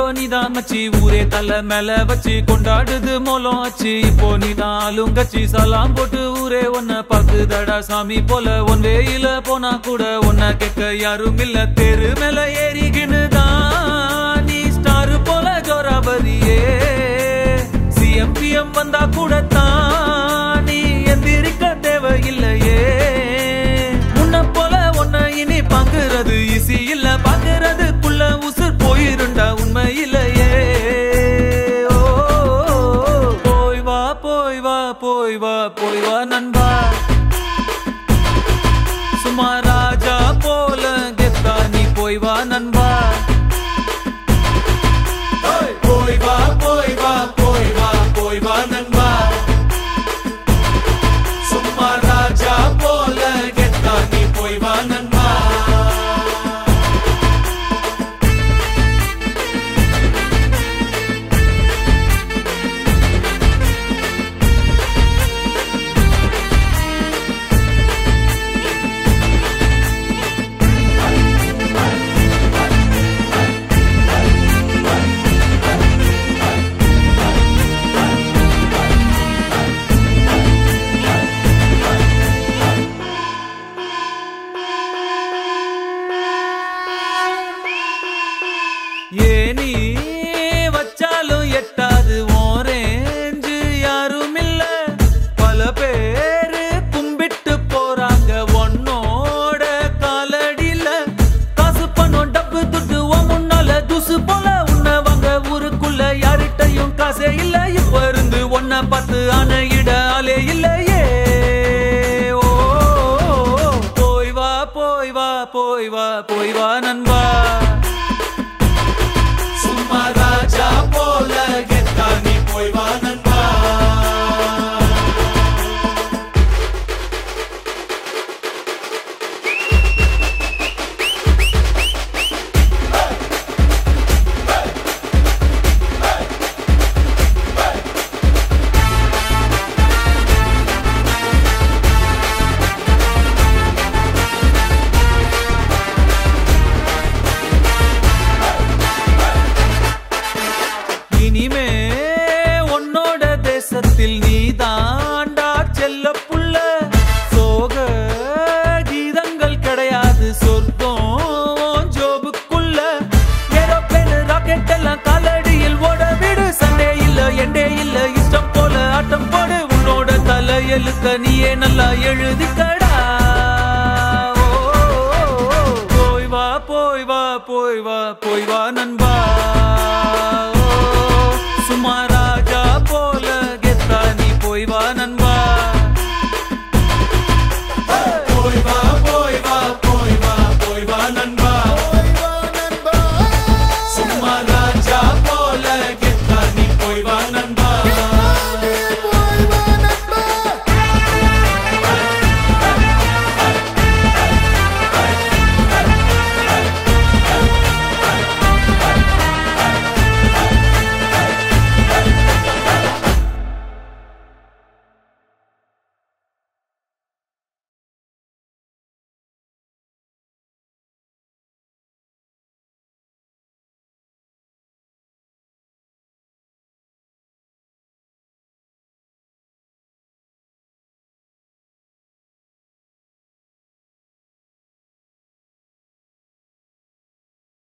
நீதான் மச்சி ஊரே தலை மேல வச்சு கொண்டாடுது மோலம் ஆச்சு இப்போ நீதான் ஆளுங்கச்சி சலாம் போட்டு ஊரே உன்னை பாக்குதடா சாமி போல ஒன் வேயில போனா கூட உன்னை கேட்க யாரும் இல்ல தெரு மேல ஏறிக்கின்னு தான் நீ ஸ்டார் போல ஜோராபரியே சிஎம்பிஎம் வந்தா கூட தான் நீ எந்திரிக்க தேவையில்லையே முன்ன போல ஒன்ன இனி பாக்குறது ஈஸி இல்ல பாக்குறதுக்குள்ள உசுர் போயிருண்டா உண்மை இல்லையே ஓ, போய் வா போய் வா போய் வா போய் வா நண்பா சும்மா ராஜா போல கெத்தா நீ போய் வா நண்பா போய் வா போய் வா போய் வா போய் வா நண்பா சும்மா ராஜா போல கெத்தா நீ போய் வா நண்பா ஏனி வச்சாலும் எட்டாது ஓரேஞ்சு யாரும் இல்ல பல பேரு கும்பிட்டு போறாங்க உன்னோட காலடியில காசு பணம் டப்பு துட்டு உன் முன்னால துசு போல உன்னை வாங்க ஊருக்குள்ள யார்கிட்டயும் காசே இல்ல இப்ப இருந்து ஒன்ன பார்த்து அணையிட ஆளே இல்லையே ஓ போய் வா போய் வா போய் வா போய் வா நண்பா சும்மா ராஜா போல கெத்தா நீ போய் வா நண்பா இனிமே உன்னோட தேசத்தில் நீ தாண்டா செல்ல புள்ள சோக கீதங்கள் கிடையாது சொர்க்கம் உன் ஜோபுக்குள்ள ஏரோப்ளேன் ராக்கெட் எல்லாம் காலடியில் ஓட விடு சண்டே இல்ல எண்டே இல்ல இஷ்டம் போல ஆட்டம் போடு உன்னோட தலை எழுத்த நீயே நல்லா எழுதிக்கடா ஓ, போய் வா போய் வா போய் வா போய் வா நண்பா